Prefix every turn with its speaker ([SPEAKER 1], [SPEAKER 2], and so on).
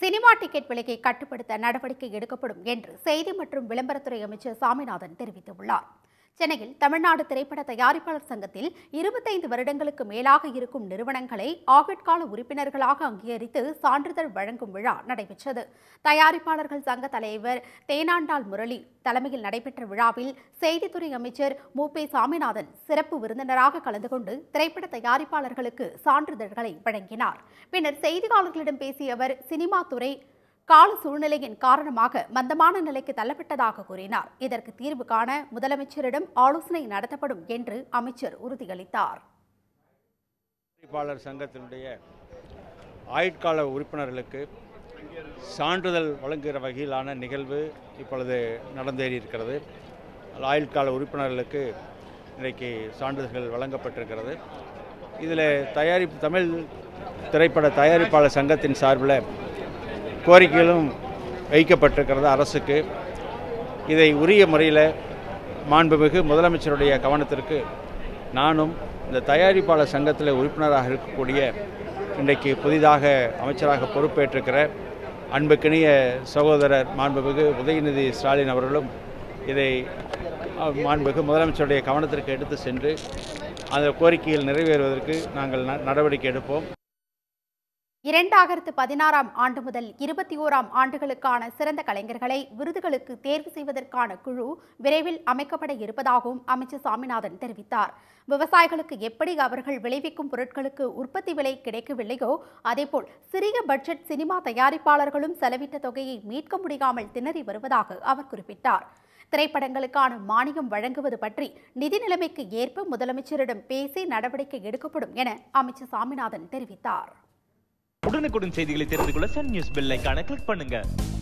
[SPEAKER 1] cinema ticket விலையை கட்டுப்படுத்த நடவடிக்கை எடுக்கப்படும் என்று செய்தி மற்றும் விளம்பரத்துறை அமைச்சர் சாமிநாதன் தெரிவித்துள்ளார் சென்னையில் தமிழ்நாடு திரைப்பட தயாரிப்பாளர் சங்கத்தில் இருபத்தைந்து வருடங்களுக்கு மேலாக இருக்கும் நிறுவனங்களை ஆகட் கால உறுப்பினர்களாக அங்கீகரித்து சான்றிதழ் வழங்கும் விழா நடைபெற்றது தயாரிப்பாளர்கள் சங்க தலைவர் தேனாண்டாள் முரளி தலைமையில் நடைபெற்ற விழாவில் செய்தித்துறை அமைச்சர் மு பே சாமிநாதன் சிறப்பு விருந்தினராக கலந்து கொண்டு திரைப்பட தயாரிப்பாளர்களுக்கு சான்றிதழ்களை வழங்கினார் பின்னர் செய்தியாளர்களிடம் பேசிய அவர் சினிமா துறை கால சூழ்நிலையின் காரணமாக மந்தமான நிலைக்கு தள்ளப்பட்டதாக கூறினார் இதற்கு தீர்வு காண முதலமைச்சரிடம் ஆலோசனை நடத்தப்படும் என்று அமைச்சர் உறுதியளித்தார்
[SPEAKER 2] தயாரிப்பாளர் சங்கத்தினுடைய ஆயுட்கால உறுப்பினர்களுக்கு சான்றிதழ் வழங்குகிற வகையிலான நிகழ்வு இப்பொழுது நடந்தேறி இருக்கிறது ஆயுட்கால உறுப்பினர்களுக்கு இன்றைக்கு சான்றிதழ்கள் வழங்கப்பட்டிருக்கிறது இதில் தயாரிப்பு தமிழ் திரைப்பட தயாரிப்பாளர் சங்கத்தின் சார்பில் கோரிக்கைகளும் வைக்கப்பட்டிருக்கிறது அரசுக்கு இதை உரிய முறையில் மாண்புமிகு முதலமைச்சருடைய கவனத்திற்கு நானும் இந்த தயாரிப்பாளர் சங்கத்தில் உறுப்பினராக இருக்கக்கூடிய இன்றைக்கு புதிதாக அமைச்சராக பொறுப்பேற்றிருக்கிற அன்புக்கினிய சகோதரர் மாண்புமிகு உதயநிதி ஸ்டாலின் அவர்களும் இதை அஹ், மாண்புமிகு முதலமைச்சருடைய கவனத்திற்கு எடுத்து சென்று அந்த கோரிக்கைகள் நிறைவேறுவதற்கு நாங்கள் ந- நடவடிக்கை எடுப்போம்
[SPEAKER 1] இரண்டாயிரத்து பதினாறாம் ஆண்டு முதல் இருபத்தி ஓராம் ஆண்டுகளுக்கான சிறந்த கலைஞர்களை விருதுகளுக்கு தேர்வு செய்வதற்கான குழு விரைவில் அமைக்கப்பட இருப்பதாகவும் அமைச்சர் சாமிநாதன் தெரிவித்தார் விவசாயிகளுக்கு எப்படி அவர்கள் விளைவிக்கும் பொருட்களுக்கு உற்பத்தி விலை கிடைக்கவில்லையோ அதேபோல் சிறிய பட்ஜெட் சினிமா தயாரிப்பாளர்களும் செலவிட்ட தொகையை மீட்க முடியாமல் திணறி வருவதாக அவர் குறிப்பிட்டார் திரைப்படங்களுக்கான மானியம் வழங்குவது பற்றி நிதி நிலைமைக்கு ஏற்ப முதலமைச்சரிடம் பேசி நடவடிக்கை எடுக்கப்படும் என அமைச்சர் சாமிநாதன் தெரிவித்தார்
[SPEAKER 3] உடனுக்குடன் செய்திகளை தெரிந்து கொள்ள சன் நியூஸ் பெல் ஐகானை கிளிக் பண்ணுங்க